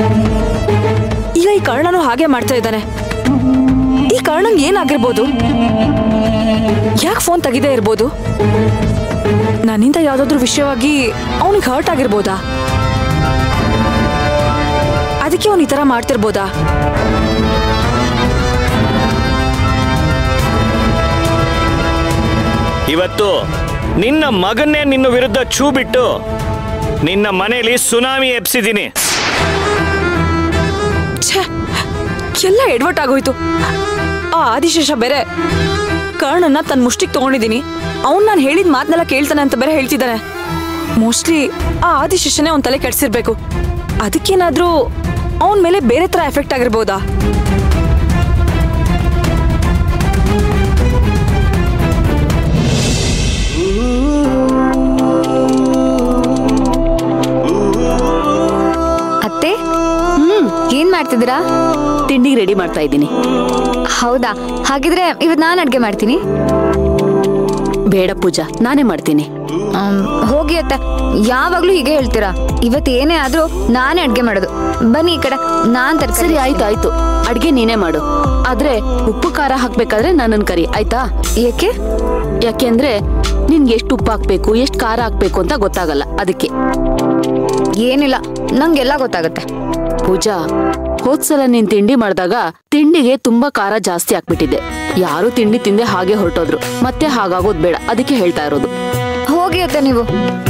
ಈಗ ಈ ಕಾರಣನೂ ಹಾಗೆ ಮಾಡ್ತಾ ಇದ್ದಾನೆ ಈ ಕಾರಣಂಗೆ ಏನಾಗಿರ್ಬೋದು ಯಾಕೆ ಫೋನ್ ತೆಗಿದೇ ಇರ್ಬೋದು ನನ್ನಿಂದ ಯಾವ್ದಾದ್ರು ವಿಷಯವಾಗಿ ಅವನಿಗೆ ಹರ್ಟ್ ಆಗಿರ್ಬೋದಾ ಅದಕ್ಕೆ ಅವನು ಈ ತರ ಮಾಡ್ತಿರ್ಬೋದಾ ಇವತ್ತು ನಿನ್ನ ಮಗನ್ನೇ ನಿನ್ನ ವಿರುದ್ಧ ಛೂ ಬಿಟ್ಟು ನಿನ್ನ ಮನೆಯಲ್ಲಿ ಸುನಾಮಿ ಎಬ್ಸಿದ್ದೀನಿ ಛೇ ಎಲ್ಲ ಎಡ್ವರ್ಟ್ ಆಗೋಯ್ತು ಆ ಆದಿಶೇಷ ಬೇರೆ ಕರ್ಣನ್ನ ತನ್ನ ಮುಷ್ಟಿಗೆ ತಗೊಂಡಿದ್ದೀನಿ ಅವ್ನು ನಾನು ಹೇಳಿದ ಮಾತನ್ನೆಲ್ಲ ಕೇಳ್ತಾನೆ ಅಂತ ಬೇರೆ ಹೇಳ್ತಿದ್ದಾನೆ ಮೋಸ್ಟ್ಲಿ ಆ ಆದಿಶೇಷನೇ ಅವ್ನ ತಲೆ ಕೆಡ್ಸಿರ್ಬೇಕು ಅದಕ್ಕೇನಾದ್ರೂ ಅವನ ಮೇಲೆ ಬೇರೆ ತರ ಎಫೆಕ್ಟ್ ಆಗಿರ್ಬೋದಾ ಅತ್ತೆ ಹ್ಮ್ ಏನ್ ಮಾಡ್ತಿದ್ದೀರಾ ತಿಂಡಿ ರೆಡಿ ಮಾಡ್ತಾ ಇದ್ದೀನಿ ಹೌದಾ ಹಾಗಿದ್ರೆ ಇವತ್ತು ನಾನು ಅಡ್ಗೆ ಮಾಡ್ತೀನಿ ಬೇಡ ಪೂಜಾ ನಾನೇ ಮಾಡ್ತೀನಿ ಆಮ್, ಹೋಗಿ ಅತ್ತೆ ಯಾವಾಗ್ಲೂ ಹೀಗೆ ಹೇಳ್ತೀರಾ ಇವತ್ತು ಏನೇ ಆದ್ರೂ ನಾನೇ ಅಡ್ಗೆ ಮಾಡೋದು ಬನ್ನಿ ಈ ಕಡೆ ನಾನ್ ತರ್ಕಾರಿ ಸರಿ ಆಯ್ತು ಆಯ್ತು ಅಡ್ಗೆ ನೀನೇ ಮಾಡು ಆದ್ರೆ ಉಪ್ಪು ಖಾರ ಹಾಕ್ಬೇಕಾದ್ರೆ ನನ್ನನ್ ಕರಿ ಆಯ್ತಾ ಏಕೆ ಯಾಕೆಂದ್ರೆ ನಿನ್ಗೆ ಎಷ್ಟು ಉಪ್ಪು ಹಾಕ್ಬೇಕು ಎಷ್ಟು ಖಾರ ಹಾಕ್ಬೇಕು ಅಂತ ಗೊತ್ತಾಗಲ್ಲ ಅದಕ್ಕೆ ಏನಿಲ್ಲ ನಂಗೆಲ್ಲ ಗೊತ್ತಾಗುತ್ತೆ ಪೂಜಾ ಹೋದ್ಸಲ ನೀನ್ ತಿಂಡಿ ಮಾಡಿದಾಗ ತಿಂಡಿಗೆ ತುಂಬಾ ಖಾರ ಜಾಸ್ತಿ ಹಾಕ್ಬಿಟ್ಟಿದ್ದೆ ಯಾರು ತಿಂಡಿ ತಿಂದೆ ಹಾಗೆ ಹೊರಟೋದ್ರು ಮತ್ತೆ ಹಾಗಾಗೋದ್ ಬೇಡ ಅದಕ್ಕೆ ಹೇಳ್ತಾ ಇರೋದು ಹೋಗಿ ಅತ್ತೆ ನೀವು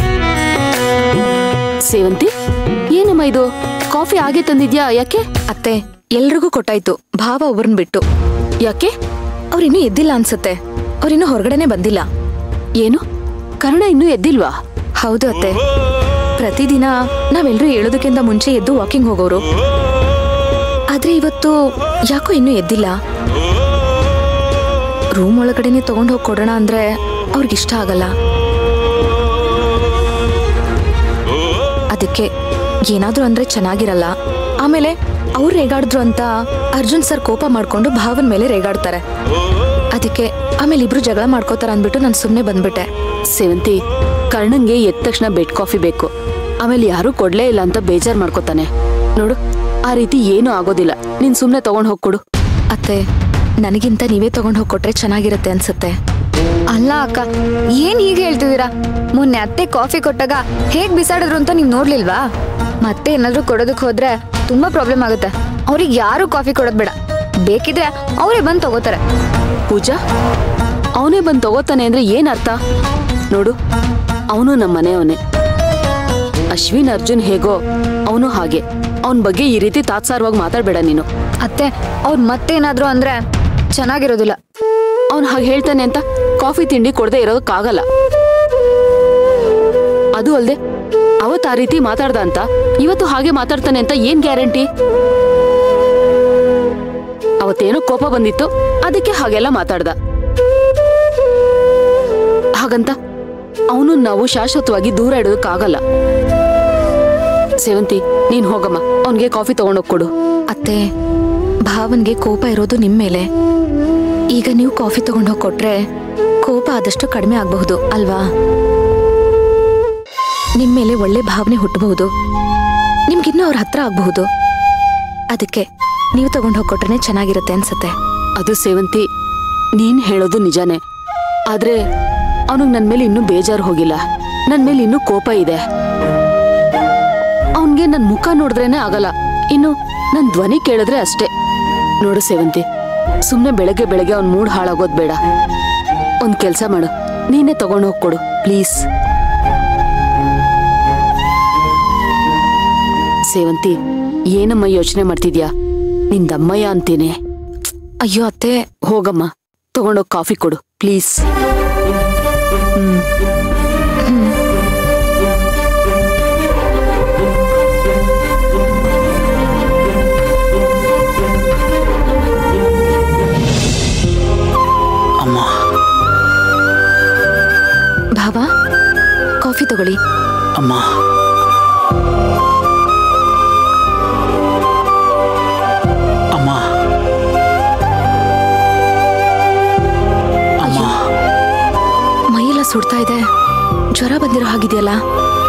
ಸೇವಂತಿ ಏನಮ್ಮ ಇದು ಕಾಫಿ ಹಾಗೆ ತಂದಿದ್ಯಾ ಯಾಕೆ ಅತ್ತೆ ಎಲ್ರಿಗೂ ಕೊಟ್ಟಾಯ್ತು ಭಾವ ಒಬ್ರನ್ ಬಿಟ್ಟು ಯಾಕೆ ಅವ್ರಿನ್ನೂ ಎದ್ದಿಲ್ಲ ಅನ್ಸತ್ತೆ ಅವ್ರಿನ್ನೂ ಹೊರಗಡೆನೆ ಬಂದಿಲ್ಲ ಏನು ಕರ್ಣ ಇನ್ನೂ ಎದ್ದಿಲ್ವಾ ಹೌದು ಅತ್ತೆ ಪ್ರತಿದಿನ ನಾವೆಲ್ಲರೂ ಹೇಳೋದಕ್ಕಿಂತ ಮುಂಚೆ ಎದ್ದು ವಾಕಿಂಗ್ ಹೋಗೋರು ಆದ್ರೆ ಇವತ್ತು ಯಾಕೋ ಇನ್ನೂ ಎದ್ದಿಲ್ಲ ರೂಮ್ ಒಳಗಡೆನೆ ತಗೊಂಡು ಹೋಗಿ ಕೊಡೋಣ ಅಂದ್ರೆ ಅವ್ರಿಗಿಷ್ಟ ಆಗಲ್ಲ ಅದಕ್ಕೆ ಏನಾದ್ರೂ ಅಂದ್ರೆ ಚೆನ್ನಾಗಿರಲ್ಲ ಆಮೇಲೆ ಅವ್ರು ರೇಗಾಡಿದ್ರು ಅಂತ ಅರ್ಜುನ್ ಸರ್ ಕೋಪ ಮಾಡ್ಕೊಂಡು ಭಾವನ್ ಮೇಲೆ ರೇಗಾಡ್ತಾರೆ ಅದಕ್ಕೆ ಆಮೇಲೆ ಇಬ್ರು ಜಗಳ ಮಾಡ್ಕೋತಾರ ಅಂದ್ಬಿಟ್ಟು ನಾನು ಸುಮ್ಮನೆ ಬಂದ್ಬಿಟ್ಟೆ ಸೇವಂತಿ ಕರ್ಣಂಗೆ ಎದ್ದ ತಕ್ಷಣ ಬೆಡ್ ಕಾಫಿ ಬೇಕು ಆಮೇಲೆ ಯಾರೂ ಕೊಡ್ಲೇ ಇಲ್ಲ ಅಂತ ಬೇಜಾರ್ ಮಾಡ್ಕೋತಾನೆ ನೋಡು ಆ ರೀತಿ ಏನೂ ಆಗೋದಿಲ್ಲ ನೀನ್ ಸುಮ್ನೆ ತಗೊಂಡ್ ಹೋಗ್ಕೊಡು ಅತ್ತೆ ನನಗಿಂತ ನೀವೇ ತಗೊಂಡು ಹೋಗಿ ಕೊಟ್ರೆ ಚೆನ್ನಾಗಿರುತ್ತೆ ಅನ್ಸುತ್ತೆ ಅಲ್ಲ ಅಕ್ಕ ಏನ್ ಹೀಗೆ ಹೇಳ್ತಿದ್ದೀರಾ ಮೊನ್ನೆ ಅತ್ತೆ ಕಾಫಿ ಕೊಟ್ಟಾಗ ಹೇಗ್ ಬಿಸಾಡಿದ್ರು ಅಂತ ನೀವ್ ನೋಡ್ಲಿಲ್ವಾ ಮತ್ತೆ ಏನಾದ್ರೂ ಕೊಡೋದಕ್ ಹೋದ್ರೆ ತುಂಬಾ ಪ್ರಾಬ್ಲಮ್ ಆಗುತ್ತೆ ಅವ್ರಿಗೆ ಯಾರು ಕಾಫಿ ಕೊಡೋದ್ ಬೇಡ ಬೇಕಿದ್ರೆ ಅವರೇ ಬಂದ್ ತಗೋತಾರೆ ಪೂಜಾ ಅವನೇ ಬಂದ್ ತಗೋತಾನೆ ಅಂದ್ರೆ ಏನ್ ಅರ್ಥ ನೋಡು ಅವನು ನಮ್ಮ ಮನೆಯವನೇ ಅಶ್ವಿನ್ ಅರ್ಜುನ್ ಹೇಗೋ ಅವನು ಹಾಗೆ ಅವನ ಬಗ್ಗೆ ಈ ರೀತಿ ತಾತ್ಸಾರವಾಗಿ ಮಾತಾಡ್ಬೇಡ ನೀನು ಅತ್ತೆ ಅವ್ರು ಮತ್ತೇನಾದ್ರೂ ಅಂದ್ರೆ ಚೆನ್ನಾಗಿರೋದಿಲ್ಲ ಅವ್ನು ಹಾಗೆ ಹೇಳ್ತಾನೆ ಅಂತ ಕಾಫಿ ತಿಂಡಿ ಕೊಡದೆ ಇರೋದಕ್ಕಾಗಲ್ಲ ಅದು ಅಲ್ದೆ ಅವತ್ ಆ ರೀತಿ ಮಾತಾಡ್ದ ಅಂತ ಇವತ್ತು ಹಾಗೆ ಮಾತಾಡ್ತಾನೆ ಅಂತ ಏನ್ ಗ್ಯಾರಂಟಿ ಅವತ್ತೇನೋ ಕೋಪ ಬಂದಿತ್ತು ಅದಕ್ಕೆ ಹಾಗೆಲ್ಲ ಮಾತಾಡ್ದ ಹಾಗಂತ ಅವನು ನಾವು ಶಾಶ್ವತವಾಗಿ ದೂರ ಇಡೋದಕ್ಕಾಗಲ್ಲ ಸೇವಂತಿ ನೀನ್ ಹೋಗಮ್ಮ ಅವನ್ಗೆ ಕಾಫಿ ತಗೊಂಡೋಗ್ ಕೊಡು ಅತ್ತೆ ಭಾವನ್ಗೆ ಕೋಪ ಇರೋದು ನಿಮ್ ಮೇಲೆ ಈಗ ನೀವು ಕಾಫಿ ತಗೊಂಡು ಹೋಗಿ ಕೊಟ್ರೆ ಕೋಪ ಆದಷ್ಟು ಕಡಿಮೆ ಆಗಬಹುದು ಅಲ್ವಾ ನಿಮ್ ಮೇಲೆ ಒಳ್ಳೆ ಭಾವನೆ ಹುಟ್ಟಬಹುದು ನಿಮ್ಗಿನ್ನೂ ಅವ್ರ ಹತ್ರ ಆಗಬಹುದು ಅದಕ್ಕೆ ನೀವು ತಗೊಂಡು ಹೋಗಿ ಕೊಟ್ರೆ ಚೆನ್ನಾಗಿರುತ್ತೆ ಅನ್ಸುತ್ತೆ ಅದು ಸೇವಂತಿ ನೀನ್ ಹೇಳೋದು ನಿಜಾನೇ ಆದ್ರೆ ಅವನಿಗೆ ನನ್ ಮೇಲೆ ಇನ್ನೂ ಬೇಜಾರು ಹೋಗಿಲ್ಲ ನನ್ ಮೇಲೆ ಇನ್ನೂ ಕೋಪ ಇದೆ ಅವನ್ಗೆ ನನ್ ಮುಖ ನೋಡಿದ್ರೇನೆ ಆಗಲ್ಲ ಇನ್ನು ನನ್ ಧ್ವನಿ ಕೇಳಿದ್ರೆ ಅಷ್ಟೇ ನೋಡು ಸೇವಂತಿ ಸುಮ್ನೆ ಬೆಳಗ್ಗೆ ಬೆಳಗ್ಗೆ ಅವ್ನ್ ಮೂಡ್ ಹಾಳಾಗೋದ್ ಬೇಡ ಒಂದ್ ಕೆಲ್ಸ ಮಾಡು ನೀನೇ ತಗೊಂಡೋಗಿ ಕೊಡು ಪ್ಲೀಸ್ ಸೇವಂತಿ ಏನಮ್ಮ ಯೋಚನೆ ಮಾಡ್ತಿದ್ಯಾ ನಿಂದಮ್ಮಯ್ಯ ಅಂತೀನಿ ಅಯ್ಯೋ ಅತ್ತೆ ಹೋಗಮ್ಮ ತಗೊಂಡೋಗಿ ಕಾಫಿ ಕೊಡು ಪ್ಲೀಸ್ ಹ್ಮ್ ಅಮ್ಮ ಭಾವ ಕಾಫಿ ತಗೊಳ್ಳಿ ಅಮ್ಮ ಅಮ್ಮ ಮೈಯೆಲ್ಲ ಸುಡ್ತಾ ಇದೆ ಜ್ವರ ಬಂದಿರೋ ಹಾಗಿದೆಯಲ್ಲ